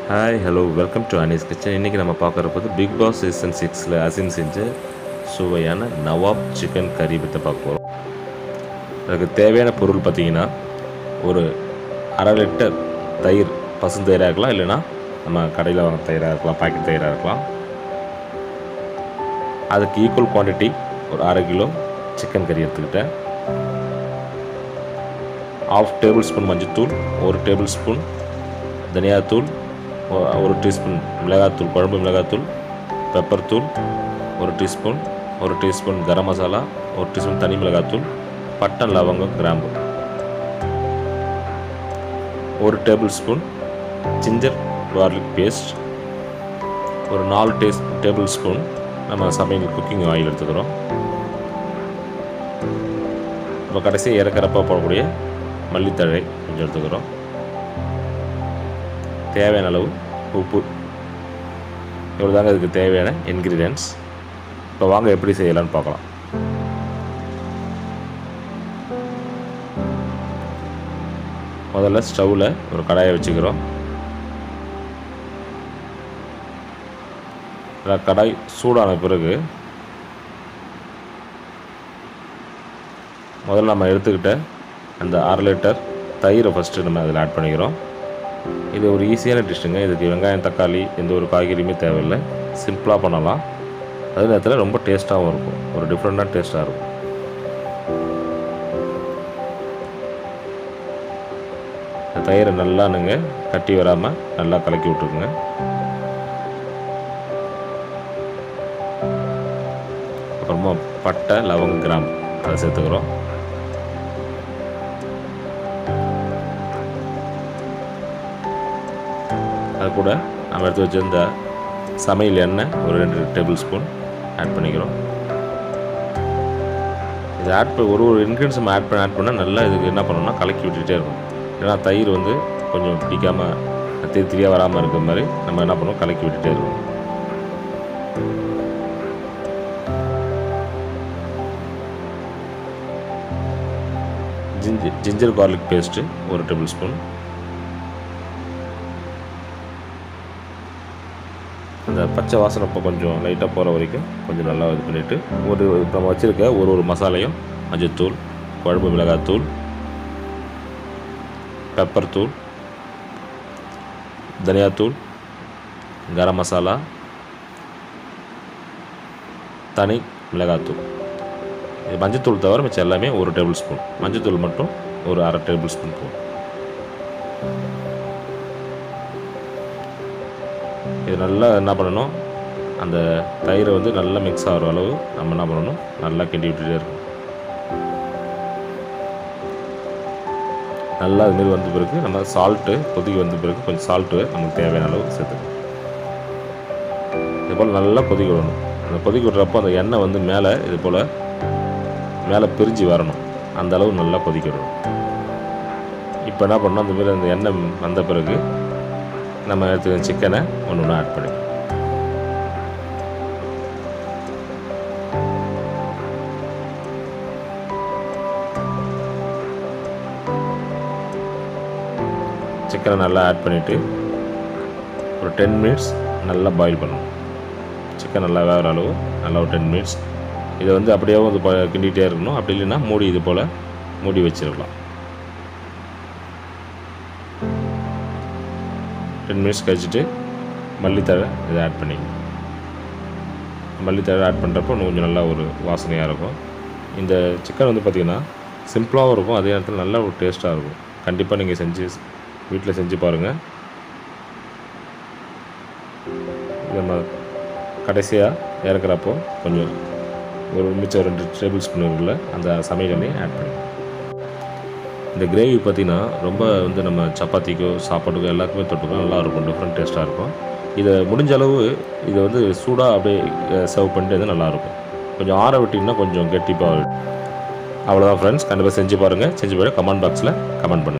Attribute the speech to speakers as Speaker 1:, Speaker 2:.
Speaker 1: hi hello welcome to Anees kitchen இன்றைக்கி நம்ம பார்க்குற போது பிக் பாஸ் சீசன் சிக்ஸில் அசின் செஞ்ச சுவையான நவாப் சிக்கன் கறி பற்றி பார்க்க போகிறோம் அதுக்கு தேவையான பொருள் பார்த்தீங்கன்னா ஒரு அரை லிட்டர் தயிர் பசுந்தயிராக இருக்கலாம் இல்லைன்னா நம்ம கடையில் வாங்க தயிராக இருக்கலாம் பாக்கெட் தயிராக இருக்கலாம் அதுக்கு ஈக்குவல் குவான்டிட்டி ஒரு அரை கிலோ சிக்கன் கறி எடுத்துக்கிட்டேன் ஆஃப் டேபிள் ஸ்பூன் மஞ்சத்தூள் ஒரு டேபிள் ஸ்பூன் தனியாத்தூள் ஒ- ஒரு டீஸ்பூன் மிளகாத்தூள் குழம்பு மிளகாத்தூள் பெப்பர் தூள் ஒரு டீஸ்பூன் ஒரு டீஸ்பூன் கரம் மசாலா ஒரு டீஸ்பூன் தனி மிளகாத்தூள் பட்டை லவங்கம் கிராம்பு ஒரு table spoon ginger garlic paste ஒரு நாலு டேஸ் டேபிள் ஸ்பூன் நம்ம சமையல் குக்கிங் ஆயில் எடுத்துக்கிறோம் இப்போ கடைசியாக இறக்குறப்ப போடக்கூடிய மல்லித்தழை கொஞ்சம் எடுத்துக்கிறோம் தேவையான அளவு உப்பு இவ்வளோ தாங்க இதுக்கு தேவையான இன்க்ரீடியன்ட்ஸ் இப்போ வாங்க எப்படி செய்யலாம்னு பார்க்கலாம் முதல்ல ஸ்டவ்வில் ஒரு கடாயை வச்சுக்கிறோம் அந்த கடாய் சூடான பிறகு முதல்ல நம்ம எடுத்துக்கிட்ட அந்த அரை லிட்டர் தயிரை ஃபஸ்ட்டு நம்ம அதில் ஆட் பண்ணிக்கிறோம் இது ஒரு ஈஸியான டிஷ்ஷுங்க இதுக்கு வெங்காயம் தக்காளி எந்த ஒரு காய்கறியுமே தேவையில்லை சிம்பிளாக பண்ணலாம் அதே நேரத்தில் ரொம்ப டேஸ்ட்டாகவும் இருக்கும் ஒரு டிஃப்ரெண்ட்டான டேஸ்ட்டாக இருக்கும் இந்த தயிரை நல்லா நீங்கள் கட்டி வராமல் நல்லா கலக்கி விட்ருக்குங்க அப்புறமா பட்டை லவங்க கிராம்பு அதை சேர்த்துக்கிறோம் அது கூட நம்ம எடுத்து வச்சிருந்த சமையல் எண்ணெய் ஒரு ரெண்டு டேபிள் ஸ்பூன் ஆட் பண்ணிக்கிறோம் இது ஆட் பண்ண ஒரு ஒரு இன்க்ரீடியன்ஸ் நம்ம ஆட் பண்ண ஆட் பண்ணால் நல்லா இதுக்கு என்ன பண்ணணும்னா கலக்கி விட்டுட்டே இருக்கும் ஏன்னா தயிர் வந்து கொஞ்சம் பிடிக்காமல் திரி திரியாக வராமல் இருக்கிற மாதிரி நம்ம என்ன பண்ணுவோம் கலக்கி விட்டுட்டே இருக்கணும் ஜிஞ்சர் ஜிஞ்சர் garlic பேஸ்ட்டு ஒரு டேபிள் ஸ்பூன் அந்த பச்சை வாசனை இப்போ கொஞ்சம் லைட்டாக போகிற வரைக்கும் கொஞ்சம் நல்லா இது பண்ணிவிட்டு ஒரு இப்போ நம்ம வச்சுருக்க ஒரு ஒரு மசாலையும் மஞ்சத்தூள் குழம்பு மிளகாத்தூள் பெப்பர் தூள் தனியாத்தூள் கரம் மசாலா தனி மிளகாத்தூள் இது மஞ்சத்தூள் தவிர மிச்சம் எல்லாமே ஒரு டேபிள் ஸ்பூன் மஞ்சத்தூள் மட்டும் ஒரு அரை டேபிள் ஸ்பூன் போதும் இது நல்லா என்ன பண்ணணும் அந்த தயிரை வந்து நல்லா மிக்ஸ் ஆகிற அளவு நம்ம என்ன பண்ணணும் நல்லா கிண்டி விட்டுட்டே இருக்கணும் நல்லா அதுமாரி வந்த பிறகு நம்ம சால்ட்டு கொதிக்க வந்த பிறகு கொஞ்சம் சால்ட்டு நமக்கு தேவையான அளவு சேர்த்துக்கணும் இது போல் நல்லா கொதிக்க விடணும் அந்த கொதிக்க விடுறப்போ அந்த எண்ணெய் வந்து மேலே இது போல் மேலே பிரிஞ்சு வரணும் அந்த அளவு நல்லா கொதிக்க விடணும் இப்போ என்ன பண்ணணும் அந்த மாதிரி அந்த எண்ணெய் வந்த பிறகு நம்ம எடுத்துக்க சிக்கனை ஒன்று ஒன்று ஆட் பண்ணிக்கலாம் சிக்கனை நல்லா ஆட் பண்ணிவிட்டு ஒரு டென் மினிட்ஸ் நல்லா பாயில் பண்ணணும் சிக்கன் நல்லா வேகிற அளவு நல்லா ஒரு டென் மினிட்ஸ் இதை வந்து அப்படியே வந்து ப- கிண்டிகிட்டே இருக்கணும் அப்படி இல்லைன்னா மூடி இது போல் மூடி வச்சிருக்கலாம் டென் மினிட்ஸ் கழிச்சிட்டு மல்லித்தழை இதை ஆட் பண்ணிக்கணும் மல்லித்தழை ஆட் பண்ணுறப்போ இன்னும் கொஞ்சம் நல்லா ஒரு வாசனையாக இருக்கும் இந்த சிக்கன் வந்து பார்த்திங்கன்னா சிம்பிளாகவும் இருக்கும் அதே நேரத்தில் நல்ல ஒரு டேஸ்ட்டாக இருக்கும் கண்டிப்பாக நீங்கள் செஞ்சு வீட்டில் செஞ்சு பாருங்கள் இது நம்ம கடைசியாக இறக்குறப்போ கொஞ்சம் ஒரு மிச்சம் ரெண்டு டேபிள் ஸ்பூன் இருக்குல்ல அந்த சமையல் எண்ணெயை ஆட் பண்ணி இந்த கிரேவி பார்த்தீங்கன்னா ரொம்ப வந்து நம்ம சப்பாத்திக்கோ சாப்பாட்டுக்கோ எல்லாத்துக்குமே தொட்டுக்கோ நல்லா இருக்கும் டிஃப்ரெண்ட் டேஸ்ட்டாக இருக்கும் இதை முடிஞ்ச அளவு இதை வந்து சூடாக அப்படியே சர்வ் பண்ணிட்டு வந்து நல்லாயிருக்கும் கொஞ்சம் ஆற விட்டிங்கன்னா கொஞ்சம் கெட்டிப்பாக அவ்வளோதான் ஃப்ரெண்ட்ஸ் கண்டிப்பாக செஞ்சு பாருங்கள் செஞ்சு போய்ட்டு கமெண்ட் பாக்ஸில் கமெண்ட் பண்ணுங்கள்